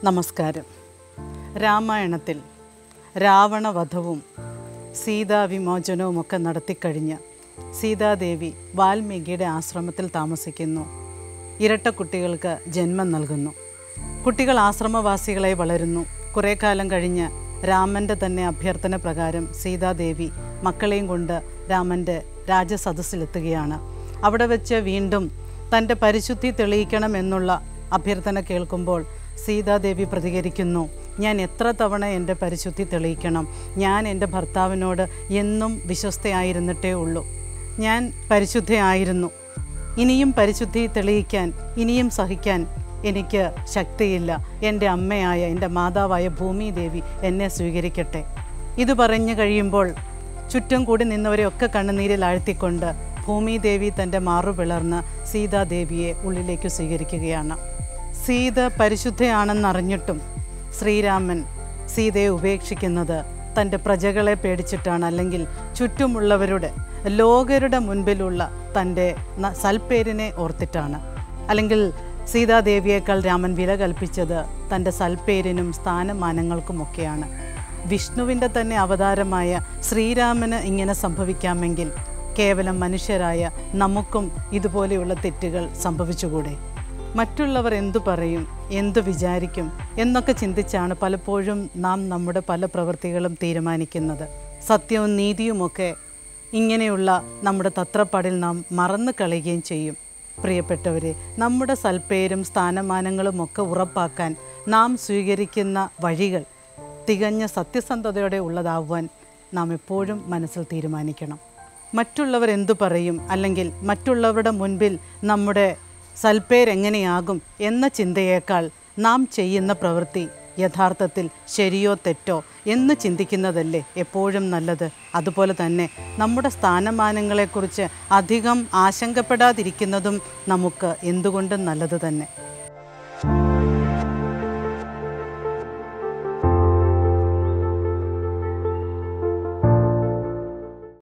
നമസ്കാരം രാമായണത്തിൽ രാവണവധവും സീതാവിമോചനവുമൊക്കെ നടത്തിക്കഴിഞ്ഞ് സീതാദേവി വാൽമീകിയുടെ ആശ്രമത്തിൽ താമസിക്കുന്നു ഇരട്ട കുട്ടികൾക്ക് ജന്മം നൽകുന്നു കുട്ടികൾ ആശ്രമവാസികളായി വളരുന്നു കുറേ കാലം കഴിഞ്ഞ് രാമൻ്റെ തന്നെ അഭ്യർത്ഥന പ്രകാരം സീതാദേവി മക്കളെയും കൊണ്ട് രാമൻ്റെ രാജസദസ്സിലെത്തുകയാണ് അവിടെ വെച്ച് വീണ്ടും തൻ്റെ പരിശുദ്ധി തെളിയിക്കണം എന്നുള്ള അഭ്യർത്ഥന കേൾക്കുമ്പോൾ സീതാദേവി പ്രതികരിക്കുന്നു ഞാൻ എത്ര തവണ എൻ്റെ പരിശുദ്ധി തെളിയിക്കണം ഞാൻ എൻ്റെ ഭർത്താവിനോട് എന്നും വിശ്വസ്തയായിരുന്നിട്ടേ ഉള്ളൂ ഞാൻ പരിശുദ്ധയായിരുന്നു ഇനിയും പരിശുദ്ധി തെളിയിക്കാൻ ഇനിയും സഹിക്കാൻ എനിക്ക് ശക്തിയില്ല എൻ്റെ അമ്മയായ എൻ്റെ മാതാവായ ഭൂമിദേവി എന്നെ സ്വീകരിക്കട്ടെ ഇത് പറഞ്ഞു കഴിയുമ്പോൾ ചുറ്റും കൂടി നിന്നവരെയൊക്കെ കണ്ണുനീരിൽ ആഴ്ത്തിക്കൊണ്ട് ഭൂമിദേവി തൻ്റെ മാറു പിളർന്ന് സീതാദേവിയെ ഉള്ളിലേക്ക് സ്വീകരിക്കുകയാണ് സീത പരിശുദ്ധയാണെന്നറിഞ്ഞിട്ടും ശ്രീരാമൻ സീതയെ ഉപേക്ഷിക്കുന്നത് തൻ്റെ പ്രജകളെ പേടിച്ചിട്ടാണ് അല്ലെങ്കിൽ ചുറ്റുമുള്ളവരുടെ ലോകരുടെ മുൻപിലുള്ള തൻ്റെ ന- സൽപ്പേരിനെ ഓർത്തിട്ടാണ് അല്ലെങ്കിൽ സീതാദേവിയേക്കാൾ രാമൻ വില കൽപ്പിച്ചത് തൻ്റെ സൽപ്പേരിനും സ്ഥാനമാനങ്ങൾക്കുമൊക്കെയാണ് വിഷ്ണുവിൻ്റെ തന്നെ അവതാരമായ ശ്രീരാമന് ഇങ്ങനെ സംഭവിക്കാമെങ്കിൽ കേവലം മനുഷ്യരായ നമുക്കും ഇതുപോലെയുള്ള തെറ്റുകൾ സംഭവിച്ചുകൂടെ മറ്റുള്ളവർ എന്തു പറയും എന്തു വിചാരിക്കും എന്നൊക്കെ ചിന്തിച്ചാണ് പലപ്പോഴും നാം നമ്മുടെ പല പ്രവൃത്തികളും തീരുമാനിക്കുന്നത് സത്യവും നീതിയുമൊക്കെ ഇങ്ങനെയുള്ള നമ്മുടെ തത്രപ്പാടിൽ നാം മറന്നു കളയുകയും ചെയ്യും പ്രിയപ്പെട്ടവരെ നമ്മുടെ സൽപ്പേരും സ്ഥാനമാനങ്ങളും ഒക്കെ ഉറപ്പാക്കാൻ നാം സ്വീകരിക്കുന്ന വഴികൾ തികഞ്ഞ സത്യസന്ധതയോടെ ഉള്ളതാവുവാൻ നാം എപ്പോഴും മനസ്സിൽ തീരുമാനിക്കണം മറ്റുള്ളവർ എന്തു പറയും അല്ലെങ്കിൽ മറ്റുള്ളവരുടെ മുൻപിൽ നമ്മുടെ സൽപ്പേരെങ്ങനെയാകും എന്ന ചിന്തയേക്കാൾ നാം ചെയ്യുന്ന പ്രവൃത്തി യഥാർത്ഥത്തിൽ ശരിയോ തെറ്റോ എന്ന് ചിന്തിക്കുന്നതല്ലേ എപ്പോഴും നല്ലത് അതുപോലെ തന്നെ നമ്മുടെ സ്ഥാനമാനങ്ങളെക്കുറിച്ച് അധികം ആശങ്കപ്പെടാതിരിക്കുന്നതും നമുക്ക് എന്തുകൊണ്ടും നല്ലത് തന്നെ